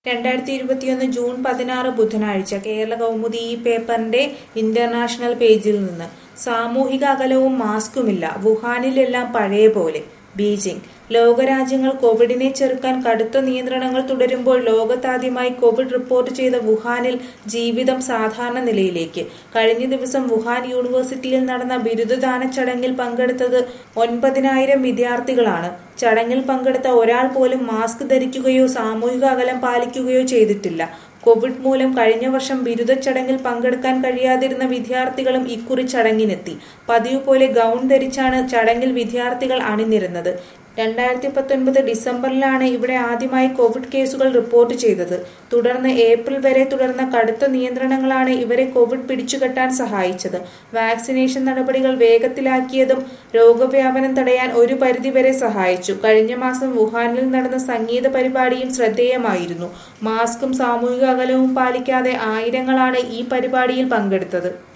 രണ്ടായിരത്തി ഇരുപത്തിയൊന്ന് ജൂൺ പതിനാറ് ബുധനാഴ്ച കേരള കൗമുദി ഈ പേപ്പറിന്റെ ഇന്റർനാഷണൽ പേജിൽ നിന്ന് സാമൂഹിക അകലവും മാസ്കുമില്ല വുഹാനിലെല്ലാം പഴയ പോലെ ബീജിംഗ് ലോകരാജ്യങ്ങൾ കോവിഡിനെ ചെറുക്കാൻ കടുത്ത നിയന്ത്രണങ്ങൾ തുടരുമ്പോൾ ലോകത്താദ്യമായി കോവിഡ് റിപ്പോർട്ട് ചെയ്ത വുഹാനിൽ ജീവിതം സാധാരണ നിലയിലേക്ക് കഴിഞ്ഞ ദിവസം വുഹാൻ യൂണിവേഴ്സിറ്റിയിൽ നടന്ന ബിരുദദാന ചടങ്ങിൽ പങ്കെടുത്തത് ഒൻപതിനായിരം വിദ്യാർത്ഥികളാണ് ചടങ്ങിൽ പങ്കെടുത്ത ഒരാൾ പോലും മാസ്ക് ധരിക്കുകയോ സാമൂഹിക അകലം പാലിക്കുകയോ ചെയ്തിട്ടില്ല കോവിഡ് മൂലം കഴിഞ്ഞ വർഷം ബിരുദ ചടങ്ങിൽ പങ്കെടുക്കാൻ കഴിയാതിരുന്ന വിദ്യാർത്ഥികളും ഇക്കുറി ചടങ്ങിനെത്തി പതിവ് പോലെ ഗൗൺ ധരിച്ചാണ് ചടങ്ങിൽ വിദ്യാർത്ഥികൾ അണിനിരുന്നത് രണ്ടായിരത്തി പത്തൊൻപത് ഡിസംബറിലാണ് ഇവിടെ ആദ്യമായി കോവിഡ് കേസുകൾ റിപ്പോർട്ട് ചെയ്തത് തുടർന്ന് ഏപ്രിൽ വരെ തുടർന്ന കടുത്ത നിയന്ത്രണങ്ങളാണ് ഇവരെ കോവിഡ് പിടിച്ചുകെട്ടാൻ സഹായിച്ചത് വാക്സിനേഷൻ നടപടികൾ വേഗത്തിലാക്കിയതും രോഗവ്യാപനം തടയാൻ ഒരു പരിധിവരെ സഹായിച്ചു കഴിഞ്ഞ മാസം വുഹാനിൽ നടന്ന സംഗീത പരിപാടിയും ശ്രദ്ധേയമായിരുന്നു മാസ്കും സാമൂഹിക അകലവും പാലിക്കാതെ ആയിരങ്ങളാണ് ഈ പരിപാടിയിൽ പങ്കെടുത്തത്